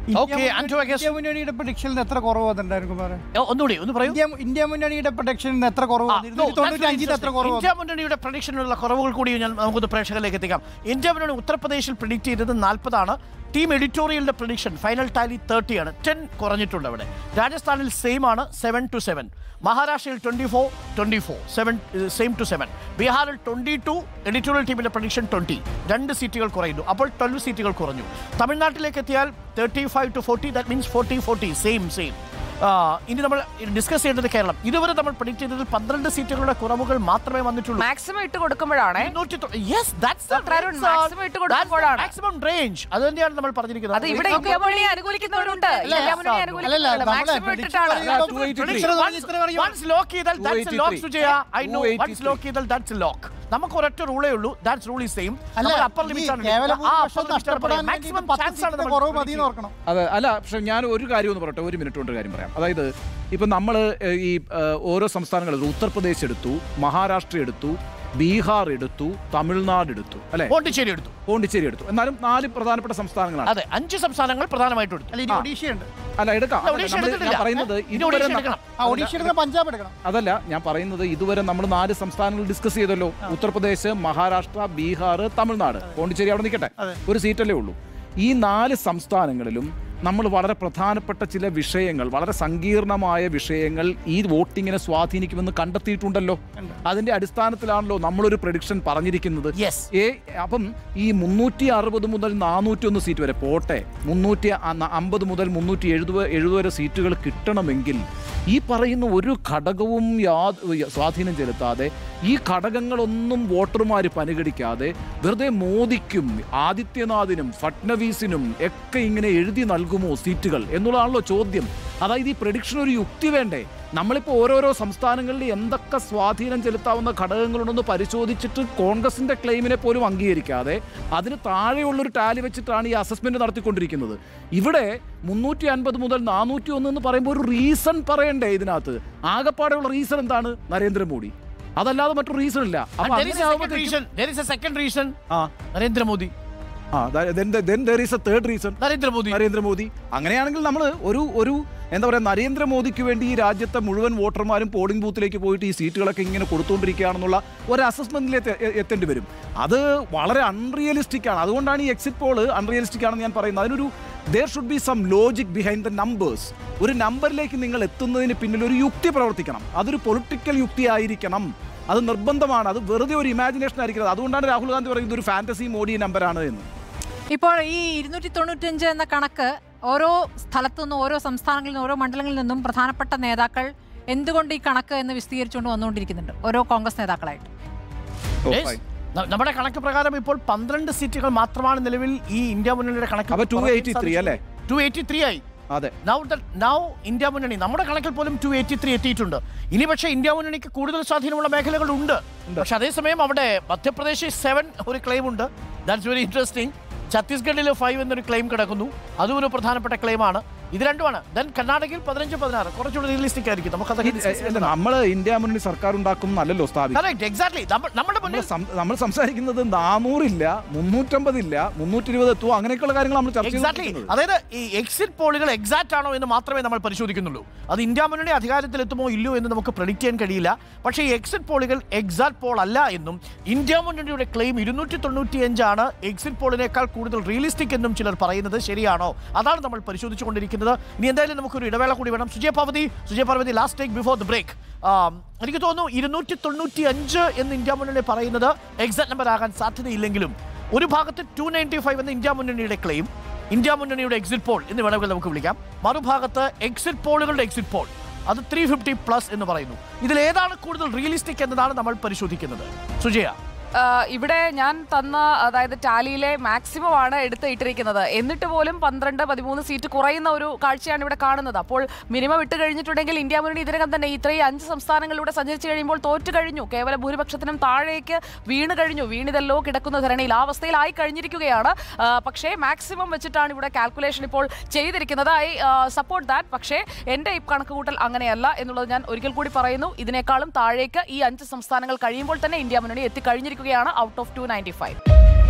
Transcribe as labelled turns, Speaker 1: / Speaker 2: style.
Speaker 1: Okay, Anto, I guess-
Speaker 2: India മുന്നണിയുടെ പ്രൊഡിക്ഷനിൽ എത്ര കുറവ് വന്നിട്ടുണ്ടായിരുന്നു കുമാരെ
Speaker 1: ഓ, ഒന്നുകൂടി ഒന്ന് പറയൂ
Speaker 2: ഇന്ത്യ ഇന്ത്യ മുന്നണിയുടെ പ്രൊഡിക്ഷനിൽ എത്ര കുറവ്
Speaker 1: ആ,
Speaker 2: വന്നു?
Speaker 1: no,
Speaker 2: ഇരുന്നൂറ്റി
Speaker 1: that's
Speaker 2: തൊണ്ണൂറ്റി
Speaker 1: very
Speaker 2: അഞ്ചിൽ എത്ര
Speaker 1: interesting.
Speaker 2: കുറവ്
Speaker 1: ഇന്ത്യ മുന്നണിയുടെ പ്രഡിക്ഷനിലുള്ള കുറവുകൾ കൂടി ഞാൻ നമുക്കൊന്ന് പ്രേക്ഷകരിലേക്ക് എത്തിക്കാം ഇന്ത്യ മുന്നണി ഉത്തർപ്രദേശിൽ പ്രിഡിക്റ്റ് ചെയ്തത് നാൽപ്പതാണ് ടീം എഡിറ്റോറിയലിന്റെ പ്രഡിക്ഷൻ ഫൈനൽ ടാലി തേർട്ടി ആണ് ടെൻ കുറഞ്ഞിട്ടുണ്ട് അവിടെ രാജസ്ഥാനിൽ സെയിം ആണ് സെവൻ ടു സെവൻ മഹാരാഷ്ട്രയിൽ twenty four twenty four seven same to seven ബീഹാറിൽ ട്വന്റി ടു എഡിറ്റോറിയൽ ടീമിന്റെ പ്രഡിക്ഷൻ ട്വന്റി രണ്ട് സീറ്റുകൾ കുറയുന്നു അപ്പോൾ ട്വൽവ് സീറ്റുകൾ കുറഞ്ഞു തമിഴ്നാട്ടിലേക്ക് എത്തിയാൽ thirty five to forty that means forty forty same same ഇനി നമ്മൾ ഡിസ്കസ് ചെയ്യേണ്ടത് കേരളം ഇതുവരെ നമ്മൾ പ്രഡിക്റ്റ് ചെയ്തത് പന്ത്രണ്ട് സീറ്റുകളുടെ കുറവുകൾ മാത്രമേ വന്നിട്ടുള്ളൂ
Speaker 3: മാക്സിമം ഇട്ട് കൊടുക്കുമ്പോഴാണ് maximum ഇട്ട് കൊടുക്കുമ്പോഴാണ്.
Speaker 1: മാക്സിമം റേഞ്ച് അത് തന്നെയാണ് നമ്മൾ പറഞ്ഞിരിക്കുന്നത്
Speaker 3: അത് ഇവിടെ ഇന്ത്യ മുന്നണി അനുകൂലിക്കുന്നവരുണ്ട് ഇന്ത്യ മുന്നണി
Speaker 2: അല്ലല്ല,
Speaker 3: അനുകൂലിക്കുന്നുണ്ട്
Speaker 2: നമ്മളെ
Speaker 3: മാക്സിമം
Speaker 2: prediction
Speaker 3: ഇട്ടിട്ടാണ്
Speaker 2: പറയുന്നത്
Speaker 4: Two eighty three.
Speaker 2: prediction എന്ന് പറഞ്ഞ് ഇത്ര പറയും.
Speaker 1: Once lock ചെയ്താൽ that's a lock,
Speaker 4: 283.
Speaker 1: Sujaya. I know.
Speaker 4: 283.
Speaker 1: Once lock ചെയ്താൽ that's a lock. നമുക്ക് ഒരൊറ്റ റൂളേ ഉള്ളൂ ദാറ്റ്സ് റൂൾ ഈസ് സെയിം
Speaker 2: അല്ല,
Speaker 1: നമ്മൾ അപ്പർ
Speaker 2: ഈ
Speaker 1: ലിമിറ്റ് ആണ്
Speaker 2: കേവല
Speaker 1: എടുക്കുക. ആ
Speaker 2: ഭൂരിപക്ഷം
Speaker 1: upper limit ആണ്
Speaker 2: നഷ്ടപ്പെടാൻ
Speaker 1: പറയുക.
Speaker 2: വേണ്ടി
Speaker 1: maximum
Speaker 2: പത്ത്
Speaker 1: chance ആണ്
Speaker 2: സീറ്റിന്റെ
Speaker 1: നമ്മൾ
Speaker 2: കുറവ്
Speaker 1: predict
Speaker 2: മതി എന്ന് ഓർക്കണം
Speaker 4: അതെ അല്ല പക്ഷെ ഞാൻ ഒരു കാര്യം ഒന്ന് പറയട്ടെ ഒരു മിനിറ്റ് കൊണ്ട് ഒരു കാര്യം പറയാം അതായത് ഇപ്പം നമ്മൾ ഈ ഏഹ്, ഓരോ സംസ്ഥാനങ്ങളും ഉത്തർപ്രദേശ് എടുത്തു മഹാരാഷ്ട്ര എടുത്തു ബീഹാർ എടുത്തു തമിഴ്നാട് എടുത്തു അല്ലെ
Speaker 1: പോണ്ടിച്ചേരി എടുത്തു
Speaker 4: പോണ്ടിച്ചേരി എടുത്തു എന്നാലും നാല് പ്രധാനപ്പെട്ട സംസ്ഥാനങ്ങളാണ്
Speaker 1: അതെ അഞ്ച് സംസ്ഥാനങ്ങൾ പ്രധാനമായിട്ട് എടുത്തു
Speaker 2: അല്ല ഇനി ഒഡീഷയുണ്ട്
Speaker 4: അല്ല എടുക്കാം
Speaker 1: അല്ല,
Speaker 4: അതല്ല,
Speaker 1: ഒഡീഷ
Speaker 4: നമ്മള്
Speaker 1: എടുത്തിട്ടില്ല.
Speaker 4: ഞാൻ പറയുന്നത്
Speaker 1: ഇനി
Speaker 4: ഇതുവരെ
Speaker 1: ഒഡീഷ
Speaker 4: ന-
Speaker 1: എടുക്കണം.
Speaker 2: ആ ഒഡീഷ എടുക്കുന്ന പഞ്ചാബ് എടുക്കണം
Speaker 4: അതല്ല ഞാൻ പറയുന്നത് ഇതുവരെ നമ്മൾ നാല് സംസ്ഥാനങ്ങൾ ഡിസ്കസ് ചെയ്തല്ലോ ഉത്തർപ്രദേശ് മഹാരാഷ്ട്ര ബീഹാർ തമിഴ്നാട് പോണ്ടിച്ചേരി അവിടെ നിൽക്കട്ടെ
Speaker 2: അതെ.
Speaker 4: ഒരു സീറ്റല്ലേ ഉള്ളൂ ഈ നാല് സംസ്ഥാനങ്ങളിലും നമ്മൾ വളരെ പ്രധാനപ്പെട്ട ചില വിഷയങ്ങൾ വളരെ സങ്കീർണമായ വിഷയങ്ങൾ ഈ വോട്ടിങ്ങിനെ സ്വാധീനിക്കുമെന്ന് കണ്ടെത്തിയിട്ടുണ്ടല്ലോ അതിന്റെ അടിസ്ഥാനത്തിലാണല്ലോ നമ്മളൊരു പ്രഡിക്ഷൻ പറഞ്ഞിരിക്കുന്നത്
Speaker 1: Yes.
Speaker 4: ഏ അപ്പം ഈ മുന്നൂറ്റി അറുപത് മുതൽ നാനൂറ്റി ഒന്ന് സീറ്റ് വരെ പോട്ടെ മുന്നൂറ്റി അമ്പത് മുതൽ മുന്നൂറ്റി എഴുപത് എഴുപത് വരെ സീറ്റുകൾ കിട്ടണമെങ്കിൽ ഈ പറയുന്ന ഒരു ഘടകവും യാ സ്വാധീനം ചെലുത്താതെ ഈ ഘടകങ്ങളൊന്നും വോട്ടർമാർ പരിഗണിക്കാതെ വെറുതെ മോദിക്കും ആദിത്യനാഥിനും ഫട്നവീസിനും ഒക്കെ ഇങ്ങനെ എഴുതി നൽകുമോ സീറ്റുകൾ എന്നുള്ളതാണല്ലോ ചോദ്യം അതായത് ഈ പ്രഡിക്ഷൻ ഒരു യുക്തി വേണ്ടേ നമ്മളിപ്പോൾ ഓരോരോ സംസ്ഥാനങ്ങളിൽ എന്തൊക്കെ സ്വാധീനം ചെലുത്താവുന്ന ഘടകങ്ങളുണ്ടെന്ന് പരിശോധിച്ചിട്ട് കോൺഗ്രസിന്റെ ക്ലെയിമിനെ പോലും അംഗീകരിക്കാതെ അതിന് താഴെയുള്ളൊരു ടാലി വെച്ചിട്ടാണ് ഈ അസസ്മെന്റ് നടത്തിക്കൊണ്ടിരിക്കുന്നത് ഇവിടെ മുന്നൂറ്റി അൻപത് മുതൽ നാനൂറ്റി ഒന്ന് എന്ന് പറയുമ്പോൾ ഒരു റീസൺ പറയണ്ടേ ഇതിനകത്ത് ആകപ്പാടെയുള്ള റീസൺ എന്താണ് നരേന്ദ്രമോദി അതല്ലാതെ മറ്റൊരു റീസൺ ഇല്ല അപ്പൊ
Speaker 1: And there is a
Speaker 4: അങ്ങനെ
Speaker 1: second
Speaker 4: ആവുമ്പോഴത്തേക്കും-
Speaker 1: reason. There is a second reason.
Speaker 4: ആ
Speaker 1: നരേന്ദ്രമോദി
Speaker 4: ആ A third reason
Speaker 1: Narendra Modi
Speaker 4: Narendra Modi അങ്ങനെയാണെങ്കിൽ നമ്മൾ ഒരു ഒരു എന്താ പറയുക നരേന്ദ്രമോദിക്ക് വേണ്ടി ഈ രാജ്യത്തെ മുഴുവൻ വോട്ടർമാരും പോളിംഗ് ബൂത്തിലേക്ക് പോയിട്ട് ഈ സീറ്റുകളൊക്കെ ഇങ്ങനെ കൊടുത്തുകൊണ്ടിരിക്കുകയാണെന്നുള്ള ഒരു അസസ്മെന്റിലേക്ക് എ- എത്തേണ്ടി വരും അത് വളരെ അൺറിയലിസ്റ്റിക് ആണ് അതുകൊണ്ടാണ് ഈ എക്സിറ്റ് പോള് അൺറിയലിസ്റ്റിക് ആണെന്ന് ഞാൻ പറയുന്നത് അതിനൊരു there should be some logic behind the numbers ഒരു നമ്പറിലേക്ക് നിങ്ങൾ എത്തുന്നതിന് പിന്നിൽ ഒരു യുക്തി പ്രവർത്തിക്കണം അതൊരു പൊളിറ്റിക്കൽ യുക്തി ആയിരിക്കണം അത് നിർബന്ധമാണ് അത് വെറുതെ ഒരു ഇമാജിനേഷൻ ആയിരിക്കുന്നത് അതുകൊണ്ടാണ് രാഹുൽ ഗാന്ധി പറയുന്നത് ഒരു ഫാന്റസി മോഡി നമ്പറാണ് എന്ന്
Speaker 5: ഇപ്പോൾ ഈ ഇരുന്നൂറ്റി തൊണ്ണൂറ്റഞ്ച് എന്ന കണക്ക് ഓരോ സ്ഥലത്തു നിന്നും ഓരോ സംസ്ഥാനങ്ങളിൽ നിന്നും ഓരോ മണ്ഡലങ്ങളിൽ നിന്നും പ്രധാനപ്പെട്ട നേതാക്കൾ എന്തുകൊണ്ട് ഈ കണക്ക് എന്ന് വിശദീകരിച്ചുകൊണ്ട് വന്നുകൊണ്ടിരിക്കുന്നുണ്ട് ഓരോ കോൺഗ്രസ് നേതാക്കളായിട്ട്
Speaker 4: ഓ,
Speaker 1: Yes.
Speaker 4: fine.
Speaker 1: ന- നമ്മുടെ കണക്ക് പ്രകാരം ഇപ്പോൾ പന്ത്രണ്ട് സീറ്റുകൾ മാത്രമാണ് നിലവിൽ ഈ ഇന്ത്യ മുന്നണിയുടെ കണക്ക്
Speaker 4: അപ്പൊ 283 അല്ലേ?
Speaker 1: ടു എയ്റ്റി ത്രീ ആയി
Speaker 4: അതെ
Speaker 1: നൗ നൗ ഇന്ത്യ മുന്നണി നമ്മുടെ കണക്കിൽ പോലും ടു എയ്റ്റി ത്രീ എത്തിയിട്ടുണ്ട് ഇനി പക്ഷേ ഇന്ത്യ മുന്നണിക്ക് കൂടുതൽ സ്വാധീനമുള്ള മേഖലകളുണ്ട് പക്ഷെ അതേസമയം അവിടെ മധ്യപ്രദേശിൽ സെവൻ ഒരു ക്ലെയിം ഉണ്ട് ദാറ്റ്സ് വെരി ഇൻട്രസ്റ്റിംഗ് ഛത്തീസ്ഗഡിൽ ഫൈവ് എന്നൊരു ക്ലെയിം കിടക്കുന്നു അതും ഒരു പ്രധാനപ്പെട്ട ക്ലെയിമാണ് ഇത് രണ്ടുമാണ് ദെൻ കർണാടകയിൽ പതിനഞ്ച് പതിനാറ് കുറച്ചുകൂടി റിയലിസ്റ്റിക് ആയിരിക്കും നമുക്ക്
Speaker 4: അല്ല നമ്മൾ ഇന്ത്യ മുന്നണി സർക്കാർ ഉണ്ടാക്കും നല്ലല്ലോ സ്ഥാപിക്കും
Speaker 1: എക്സാക്ട്ലി നമ്മുടെ
Speaker 4: നമ്മൾ
Speaker 1: മുന്നിൽ
Speaker 4: സം- നമ്മൾ സംസാരിക്കുന്നത് നാനൂറില്ല മുന്നൂറ്റമ്പതില്ല മുന്നൂറ്റി ഇരുപത് എത്തുമോ അങ്ങനെയൊക്കെയുള്ള കാര്യങ്ങൾ നമ്മൾ ചർച്ച
Speaker 1: എക്സാക്ട്ലി
Speaker 4: ചെയ്തുകൊണ്ടിരിക്കുന്നത്.
Speaker 1: അതായത് ഈ എക്സിറ്റ് പോളുകൾ എക്സാക്റ്റ് ആണോ എന്ന് മാത്രമേ നമ്മൾ പരിശോധിക്കുന്നുള്ളൂ അത് ഇന്ത്യ മുന്നണി അധികാരത്തിൽ എത്തുമോ ഇല്ലയോ എന്ന് നമുക്ക് പ്രഡിക്റ്റ് ചെയ്യാൻ കഴിയില്ല പക്ഷേ ഈ എക്സിറ്റ് പോളുകൾ എക്സാക്ട് പോൾ അല്ല എന്നും ഇന്ത്യ മുന്നണിയുടെ ക്ലെയിം ഇരുന്നൂറ്റി തൊണ്ണൂറ്റി അഞ്ചാണ് എക്സിറ്റ് പോളിനേക്കാൾ കൂടുതൽ റിയലിസ്റ്റിക് എന്നും ചിലർ പറയുന്നത് ശരിയാണോ അതാണ് നമ്മൾ പരിശോധിച്ചുകൊണ്ടിരിക്കുന്നത് ഇനി എന്തായാലും നമുക്കൊരു ഇടവേള കൂടി വേണം Sujaya Parvathy Sujaya Parvathy last take before the break എനിക്ക് തോന്നുന്നു ഇരുന്നൂറ്റി തൊണ്ണൂറ്റി അഞ്ച് എന്ന് ഇന്ത്യ മുന്നണി പറയുന്നത് എക്സാക്ട് നമ്പർ ആകാൻ സാധ്യതയില്ലെങ്കിലും ഒരു ഭാഗത്ത് ടു നയൻറ്റി ഫൈവ് എന്ന ഇന്ത്യ മുന്നണിയുടെ ക്ലെയിം ഇന്ത്യ മുന്നണിയുടെ എക്സിറ്റ് പോൾ എന്ന് വേണമെങ്കിൽ നമുക്ക് വിളിക്കാം മറുഭാഗത്ത് എക്സിറ്റ് പോളുകളുടെ എക്സിറ്റ് പോൾ അത് ത്രീ ഫിഫ്റ്റി പ്ലസ് എന്ന് പറയുന്നു ഇതിൽ ഏതാണ് കൂടുതൽ റിയലിസ്റ്റിക് എന്നതാണ് നമ്മൾ പരിശോധിക്കുന്നത് സുജയ
Speaker 3: ആ, ഇവിടെ ഞാൻ തന്ന അതായത് ടാലിയിലെ മാക്സിമം ആണ് എടുത്ത് ഇട്ടിരിക്കുന്നത് എന്നിട്ട് പോലും പന്ത്രണ്ട് പതിമൂന്ന് സീറ്റ് കുറയുന്ന ഒരു കാഴ്ചയാണ് ഇവിടെ കാണുന്നത് അപ്പോൾ മിനിമം ഇട്ട് കഴിഞ്ഞിട്ടുണ്ടെങ്കിൽ ഇന്ത്യ മുന്നണി ഇതിനകം തന്നെ ഇത്രയും അഞ്ച് സംസ്ഥാനങ്ങളിലൂടെ സഞ്ചരിച്ചു കഴിയുമ്പോൾ തോറ്റു കഴിഞ്ഞു കേവല ഭൂരിപക്ഷത്തിനും താഴേക്ക് വീണ് കഴിഞ്ഞു വീണിതല്ലോ കിടക്കുന്ന ധരണിയിൽ ആ അവസ്ഥയിലായി കഴിഞ്ഞിരിക്കുകയാണ് ആ, പക്ഷേ മാക്സിമം വെച്ചിട്ടാണ് ഇവിടെ കാൽക്കുലേഷൻ ഇപ്പോൾ ചെയ്തിരിക്കുന്നത് ഐ സപ്പോർട്ട് ദാറ്റ് പക്ഷേ എൻ്റെ ഈ കണക്കുകൂട്ടൽ അങ്ങനെയല്ല എന്നുള്ളത് ഞാൻ ഒരിക്കൽ കൂടി പറയുന്നു ഇതിനേക്കാളും താഴേക്ക് ഈ അഞ്ച് സംസ്ഥാനങ്ങൾ കഴിയുമ്പോൾ തന്നെ ഇന്ത്യ മുന്നണി എത്തിക്കഴിഞ്ഞിരിക്കുകയാണ് out of two ninety five